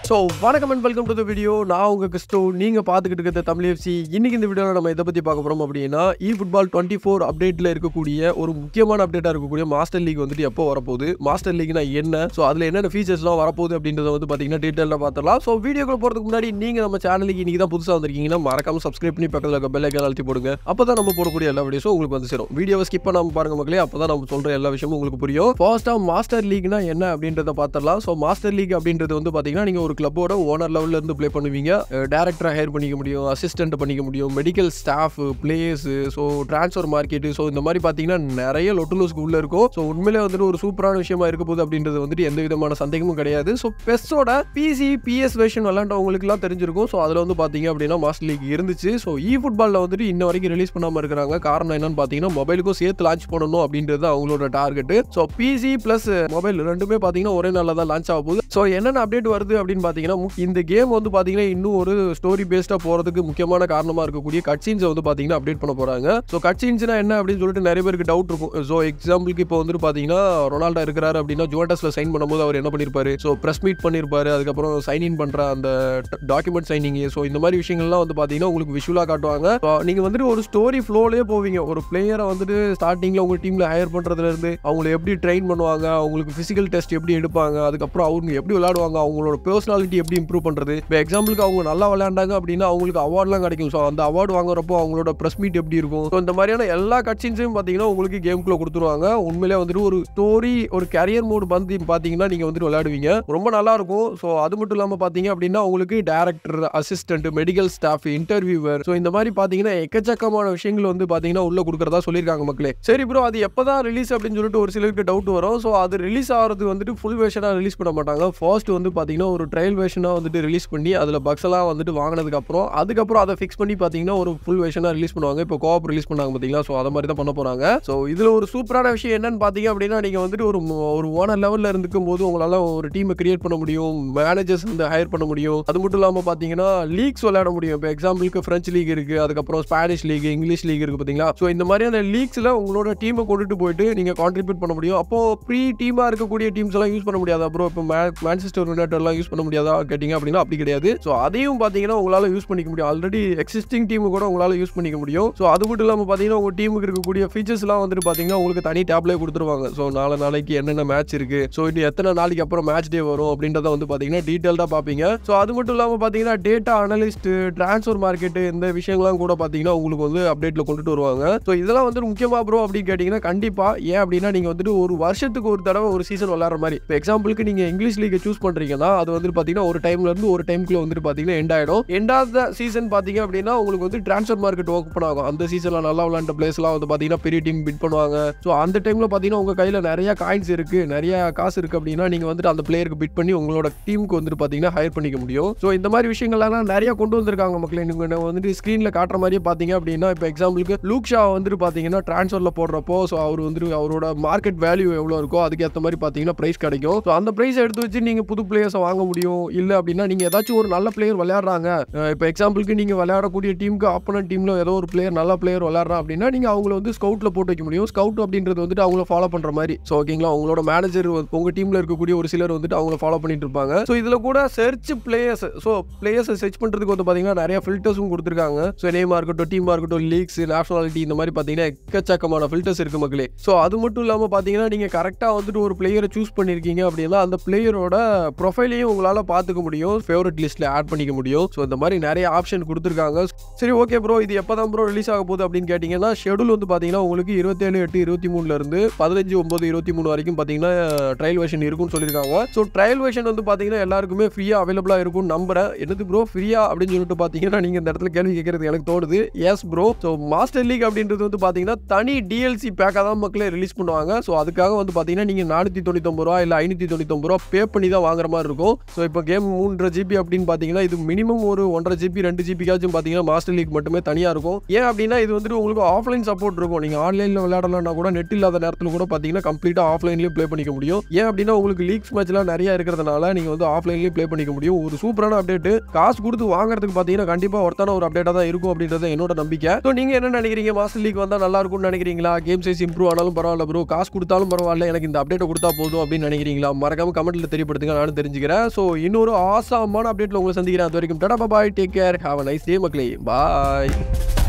so வணக்கம் and welcome to the video நான் உங்க கிறிஸ்டோ நீங்க பார்த்துக்கிட்டு இருக்கிற தமிழ் எஃப்சி இன்னைக்கு இந்த வீடியோவில் நம்ம எதை பத்தி பார்க்க போறோம் அப்படின்னா இ ஃபுட்பால் டுவெண்ட்டி ஃபோர் அப்டேட்ல இருக்கக்கூடிய ஒரு முக்கியமான அப்டேட்டா இருக்கக்கூடிய மாஸ்டர் லீக் வந்துட்டு எப்போ வரப்போகுது மாஸ்டர் லீக்னா என்ன ஸோ அதுல என்னென்ன ஃபீச்சர்ஸ்லாம் வரப்போகுது அப்படின்றத வந்து பார்த்தீங்கன்னா டீட்டெயிலாக பார்த்துலாம் ஸோ வீடியோக்குள்ள போறதுக்கு முன்னாடி நீங்க நம்ம சேனலுக்கு இன்னைக்கு தான் புதுசாக வந்திருக்கீங்கன்னா மறக்காம சப்ஸ்கிரைப் பண்ணி பக்கத்தில் இருக்க பெல் ஐக்கான் அழுத்தி போடுங்க அப்போ தான் நம்ம போடக்கூடிய எல்லா வீடியோஸும் உங்களுக்கு வந்து சேரும் வீடியோவை ஸ்கிப் பண்ணாம பாருங்க மக்களே அப்போ தான் நம்ம சொல்ற எல்லா விஷயமும் உங்களுக்கு புரியும் ஃபர்ஸ்ட்டாக மாஸ்டர் லீக்னா என்ன அப்படின்றத பார்த்துடலாம் ஸோ மாஸ்டர் லீக் அப்படின்றது வந்து பார்த்தீங்கன்னா நீங்கள் ஒரு கிளப்போட ஓனர் லெவலில் இருந்து ப்ளே பண்ணுவீங்க டேரக்டராக ஹையர் பண்ணிக்க முடியும் அசிஸ்டன்ட் பண்ணிக்க முடியும் medical staff players so transfer market so இந்த மாதிரி பார்த்தீங்கன்னா நிறைய லொட்டுலூஸ்க்கு உள்ள இருக்கும் ஸோ உண்மையிலே வந்துட்டு ஒரு சூப்பரான விஷயமா இருக்க போகுது அப்படின்றது வந்துட்டு எந்த விதமான சந்தேகமும் கிடையாது ஸோ பெஸ்ஸோட பிசி பிஎஸ் வெர்ஷன் விளாண்டவங்களுக்குலாம் தெரிஞ்சிருக்கும் ஸோ அதில் வந்து பார்த்தீங்க அப்படின்னா மாஸ்டர் லீக் இருந்துச்சு ஸோ இ ஃபுட்பாலில் வந்துட்டு இன்ன வரைக்கும் ரிலீஸ் பண்ணாமல் இருக்கிறாங்க காரணம் என்னன்னு பார்த்தீங்கன்னா மொபைலுக்கும் சேர்த்து லான்ச் பண்ணணும் அப்படின்றது அவங்களோட target so PC plus mobile ரெண்டுமே பார்த்தீங்கன்னா ஒரே நாளில் தான் லான்ச் ஆக போகுது ஸோ என்னென்ன அப்டேட் வருது அப்படின்னு பார்த்தீங்கன்னா மு- இந்த கேம் வந்து பார்த்தீங்கன்னா இன்னும் ஒரு ஸ்டோரி பேஸ்டாக போகிறதுக்கு முக்கியமான காரணமாக இருக்கக்கூடிய கட்சீன்ஸை வந்து பார்த்தீங்கன்னா அப்டேட் பண்ண போகிறாங்க ஸோ கட்சீன்ஸ்னா என்ன அப்படின்னு சொல்லிட்டு நிறைய பேருக்கு டவுட் இருக்கும் ஸோ எக்ஸாம்பிளுக்கு இப்போ வந்துட்டு பார்த்தீங்கன்னா ரொனால்டோ இருக்கிறாரு அப்படின்னா ஜுவண்டஸில் சைன் பண்ணும்போது அவர் என்ன பண்ணியிருப்பாரு ஸோ ப்ரெஸ் மீட் பண்ணியிருப்பாரு அதுக்கப்புறம் சைன் இன் பண்ணுற அந்த டாக்குமெண்ட் சைனிங் ஸோ இந்த மாதிரி விஷயங்கள்லாம் வந்து பார்த்தீங்கன்னா உங்களுக்கு விஷுவலாக காட்டுவாங்க So, நீங்க வந்துட்டு ஒரு ஸ்டோரி ஃப்ளோலேயே போவீங்க ஒரு பிளேயரை வந்துட்டு ஸ்டார்டிங்ல உங்க டீம்ல ஹையர் பண்றதுல இருந்து அவங்கள எப்படி ட்ரெயின் பண்ணுவாங்க அவங்களுக்கு பிசிக்கல் டெஸ்ட் எப்படி எடுப்பாங்க அதுக்கப்புறம் அவங்க எப்படி விளையாடுவாங்க அவங்களோட பர்சனாலிட்டி எப்படி இம்ப்ரூவ் பண்றது இப்போ எக்ஸாம்பிளுக்கு அவங்க நல்லா விளையாண்டாங்க அப்படின்னா அவங்களுக்கு அவார்ட்லாம் கிடைக்கும் ஸோ அந்த அவார்டு வாங்குறப்போ அவங்களோட ப்ரெஸ் மீட் எப்படி இருக்கும் ஸோ இந்த மாதிரியான எல்லா கட்சின்ஸையும் பார்த்தீங்கன்னா உங்களுக்கு கேம்குள்ள கொடுத்துருவாங்க உண்மையிலே வந்துட்டு ஒரு ஸ்டோரி ஒரு கேரியர் மோடு வந்து பார்த்தீங்கன்னா நீங்க வந்துட்டு விளையாடுவீங்க ரொம்ப நல்லா இருக்கும் ஸோ அது மட்டும் இல்லாமல் பார்த்தீங்க அப்படின்னா உங்களுக்கு director assistant medical staff interviewer so இந்த மாதிரி பார்த்தீங்கன்னா எக்கச்சக்கமான விஷயங்கள் வந்து பார்த்தீங்கன்னா உள்ள கொடுக்குறதா சொல்லியிருக்காங்க மக்களே சரி ப்ரோ அது எப்போ தான் ரிலீஸ் அப்படின்னு சொல்லிட்டு ஒரு சிலருக்கு டவுட் வரும் ஸோ அது ரிலீஸ் ஆகிறது வந்துட்டு ஃபுல் வேர்ஷனாக ரிலீஸ் பண்ண மாட்டாங்க ஃபர்ஸ்ட் வந்து பார்த்தீங்கன்னா ஒரு ட்ரையல் வேர்ஷனாக வந்துட்டு ரிலீஸ் பண்ணி அதில் பக்ஸ் எல்லாம் வந்துட்டு வாங்கினதுக்கு அப்புறம் அதுக்கப்புறம் அதை ஃபிக்ஸ் பண்ணி பார்த்தீங்கன்னா ஒரு ஃபுல் வேர்ஷனாக ரிலீஸ் பண்ணுவாங்க இப்போ கோஆப் ரிலீஸ் பண்ணாங்க பார்த்தீங்களா ஸோ அதை மாதிரி தான் பண்ண போகிறாங்க ஸோ இதில் ஒரு சூப்பரான விஷயம் என்னன்னு பார்த்தீங்க அப்படின்னா நீங்கள் வந்துட்டு ஒரு ம- ஒரு ஓனர் லெவலில் இருந்துக்கும் போது உங்களால் ஒரு டீமை கிரியேட் பண்ண முடியும் மேனேஜர்ஸ் வந்து ஹையர் பண்ண முடியும் அது மட்டும் இல்லாமல் பார்த்தீங்கன்னா லீக்ஸ் விளையாட முடியும் இப்போ எக்ஸாம்பிளுக்கு ஃப்ரெஞ்ச் லீக் இருக்குது அதுக்கப்புறம் ஸ்பானிஷ் லீக் இங்கிலீஷ் லீக் இருக்குது பார்த்தீங்களா ஸோ இந்த மாதிரியான லீக்ஸில் உங்களோட டீமை கொண்டுட்டு போயிட்டு நீங்கள் கான்ட்ரிபியூட் பண்ண முடியும் அப்போ ப்ரீ டீமாக இருக்கக்கூடிய டீம்ஸ் எல்லாம் யூஸ் பண்ண முடியாதா ப்ரோ இப்போ மேன்செஸ்டர் யுனைடெட்லாம் யூஸ் பண்ண முடியாதா கேட்டிங்க அப்படின்னா அப்படி கிடையாது ஸோ அதையும் பார்த்தீங்கன்னா உங்களால் யூஸ் பண்ணிக்க முடியும் ஆல்ரெடி எக்ஸிஸ்டிங் டீம் கூட உங்களால் யூஸ் பண்ணிக்க முடியும் ஸோ அது மட்டும் இல்லாமல் பார்த்தீங்கன்னா உங்கள் டீமுக்கு இருக்கக்கூடிய ஃபீச்சர்ஸ்லாம் வந்துட்டு பார்த்தீங்கன்னா உங்களுக்கு தனி டேப்லேயே கொடுத்துருவாங்க ஸோ நாளை நாளைக்கு என்னென்ன மேட்ச் இருக்கு ஸோ இன்னும் எத்தனை நாளைக்கு அப்புறம் மேட்ச் டே வரும் அப்படின்றத வந்து பார்த்தீங்கன்னா டீட்டெயில்டாக பார்ப்பீங்க ஸோ அது மட்டும் இல்லாமல் பார்த்தீங்கன்னா டேட்டா அனலிஸ்ட் ட்ரான்ஸ்ஃபர் மார்க்கெட் இந்த விஷயங்கள்லாம் கூட பார்த்தீங்கன்னா உங்களுக்கு வந்து அப்டேட்டில் கொண்டுட்டு வருவாங்க ஸோ இதெல்லாம் வந்து முக்கியமா ப்ரோ அப்படின்னு கேட்டிங்கன்னா கண்டிப்பாக ஏன் அப்படின்னா நீங்கள் வந்துட்டு ஒரு வருஷத்துக்கு ஒரு தடவை ஒரு சீசன் விளையாடுற மாதிரி இப்போ எக்ஸாம்பிளுக்கு நீங்கள் இங்கிலீஷ் லீக்கை சூஸ் பண்ணுறீங்கன்னா அது வந்துட்டு பார்த்தீங்கன்னா ஒரு டைம்ல இருந்து ஒரு டைம்க்குள்ள வந்துட்டு பார்த்தீங்கன்னா எண்ட் ஆகிடும் எண்ட் ஆஃப் த சீசன் பார்த்தீங்க அப்படின்னா உங்களுக்கு வந்து ட்ரான்ஸ்ஃபர் மார்க்கெட் ஓப்பன் ஆகும் அந்த சீசனில் நல்லா விளையாண்ட பிளேஸ்லாம் வந்து பார்த்தீங்கன்னா பெரிய டீம் பிட் பண்ணுவாங்க ஸோ அந்த டைமில் பார்த்தீங்கன்னா உங்கள் கையில் நிறைய காயின்ஸ் இருக்குது நிறைய காசு இருக்குது அப்படின்னா நீங்கள் வந்துட்டு அந்த பிளேயருக்கு பிட் பண்ணி உங்களோட டீமுக்கு வந்துட்டு பார்த்தீங்கன்னா ஹையர் பண்ணிக்க முடியும் ஸோ இந்த மாதிரி விஷயங்கள்லாம் நிறைய கொண்டு வந்திருக்காங்க மக்களே நீங்கள் வந்துட்டு ஸ்க்ரீனில் காட்டுற மாதிரியே பார்த்தீங்க அப்படின்னா இப்போ எக்ஸாம்பிளுக்கு லூக் ஷா வந்துட்டு பார்த்தீங்கன்னா ட்ரான்ஸ்ஃபரில் போடுறப்போ ஸோ அவர் வந்துட்டு அவரோட மார்க்கெட் வேல்யூ எவ்வளோ இருக்கோ அதுக்கேற்ற மாதிரி பார்த்தீங்கன்னா ப்ரைஸ் கிடைக்கும் ஸோ அந்த ப்ரைஸ் எடுத்து வச்சு நீங்கள் புது பிளேயர்ஸை வாங்க முடியும் இல்லை அப்படின்னா நீங்கள் ஏதாச்சும் ஒரு நல்ல பிளேயர் விளையாடுறாங்க அஹ் இப்போ எக்ஸாம்பிளுக்கு நீங்கள் விளையாடக்கூடிய டீமுக்கு ஆப்போனன்ட் டீமில் ஏதோ ஒரு பிளேயர் நல்ல பிளேயர் விளையாடுறான் அப்படின்னா நீங்கள் அவங்கள வந்து ஸ்கவுட்டில் போட்டு வைக்க முடியும் ஸ்கவுட் அப்படின்றது வந்துட்டு அவங்கள ஃபாலோ பண்ணுற மாதிரி ஸோ ஓகேங்களா உங்களோட மேனேஜர் உங்கள் டீமில் இருக்கக்கூடிய ஒரு சிலர் வந்துட்டு அவங்கள ஃபாலோ பண்ணிட்டு இருப்பாங்க ஸோ இதில் கூட சர்ச் பிளேயர்ஸ் ஸோ பிளேயர்ஸை சர்ச் பண்ணுறதுக்கு வந்து பார்த்தீங்கன்னா நிறைய ஃபில்டர்ஸும் கொடுத்துருக்காங்க ஸோ நேமாக இருக்கட்டும் டீமாக இருக்கட்டும் லீக்ஸ் நேஷனாலிட்டி இந்த மாதிரி பார்த்தீங்கன்னா எக்கச்சக்கமான ஃபில்டர்ஸ் இருக்கு மக்களே ஸோ அது மட்டும் இல்லாமல் பார்த்தீங்கன்னா நீங்கள் கரெக்டாக வந்துட்டு ஒரு பிளேயரை சூஸ் பண்ணியிருக்கீங்க அப்படின்னா அந்த பிளேயரோட ப்ரொஃபைலையும் உங்களால் பார்த்துக்க முடியும் ஃபேவரட் லிஸ்ட்டில் ஆட் பண்ணிக்க முடியும் ஸோ இந்த மாதிரி நிறைய ஆப்ஷன் கொடுத்துருக்காங்க சரி ஓகே ப்ரோ இது எப்போ தான் ப்ரோ ரிலீஸ் ஆக போகுது அப்படின்னு கேட்டிங்கன்னா ஷெடியூல் வந்து பார்த்தீங்கன்னா உங்களுக்கு இருபத்தேழு எட்டு இருபத்தி மூணுலேருந்து பதினஞ்சு ஒம்பது இருபத்தி மூணு வரைக்கும் பார்த்தீங்கன்னா ட்ரையல் வெர்ஷன் இருக்கும்னு சொல்லியிருக்காங்க ஸோ ட்ரையல் வெர்ஷன் வந்து பார்த்தீங்கன்னா எல்லாருக்குமே ஃப்ரீயாக அவைலபிளாக இருக்கும்னு நம்புறேன் என்னது ப்ரோ ஃப்ரீயா அப்படின்னு சொல்லிட்டு பார்த்தீங்கன்னா நீங்கள் இந்த இடத்துல கேள்வி கேட்கறது எனக்கு தோணுது yes bro so master league அப்படின்றது வந்து பார்த்தீங்கன்னா தனி டிஎல்சி பேக்காக தான் மக்களே ரிலீஸ் பண்ணுவாங்க ஸோ அதுக்காக வந்து பார்த்தீங்கன்னா நீங்கள் நானூற்றி தொண்ணூத்தொம்பது ரூபா இல்லை ஐநூற்றி தொண்ணூத்தொம்பது ரூபா பே பண்ணி தான் வாங்குற மாதிரி இருக்கும் ஸோ இப்போ கேம் மூன்றரை ஜிபி அப்படின்னு பார்த்தீங்கன்னா இது மினிமம் ஒரு ஒன்றரை ஜிபி ரெண்டு ஜிபிக்காச்சும் பார்த்தீங்கன்னா மாஸ்டர் லீக் மட்டுமே தனியாக இருக்கும் ஏன் அப்படின்னா இது வந்துட்டு உங்களுக்கு ஆஃப்லைன் சப்போர்ட் இருக்கும் நீங்கள் ஆன்லைனில் விளையாடலாம்னா கூட நெட் இல்லாத நேரத்தில் கூட பார்த்தீங்கன்னா கம்ப்ளீட்டாக ஆஃப்லைன்லேயும் ப்ளே பண்ணிக்க முடியும் ஏன் அப்படின்னா உங்களுக்கு லீக்ஸ் மேட்ச்லாம் நிறைய இருக்கிறதுனால நீங்கள் வந்து ஆஃப்லைன்லேயும் ப்ளே பண்ணிக்க முடியும் ஒரு சூப்பரான அப்டேட் காசு கொடுத்து வாங்குறதுக்கு பார்த்தீங்கன்னா கண்டிப்பாக ஒருத்தான ஒரு அப்டேட்டாக தான் இருக்கும் அப்படின்றது என்னோட நம்பிக்கை ஸோ நீங்கள் என்ன நினைக்கிறீங்க மாஸ்டர் லீக் வந்தால் நல்லா இருக்கும்னு நினைக்கிறீங்களா கேம் சைஸ் இம்ப்ரூவ் ஆனாலும் பரவாயில்ல ப்ரோ காசு கொடுத்தாலும் பரவாயில்ல எனக்கு இந்த அப்டேட்டை கொடுத்தா போதும் அப்படின்னு நினைக்கிறீங்களா மறக்காம கமெண்ட்ல தெரியப்படுத்துங்க நானும் தெரிஞ்சுக்கிறேன் ஸோ இன்னொரு ஆசாமான அப்டேட்டில் உங்களை சந்திக்கிறேன் அது வரைக்கும் ta ta bye take care have a nice day மக்களே பாய்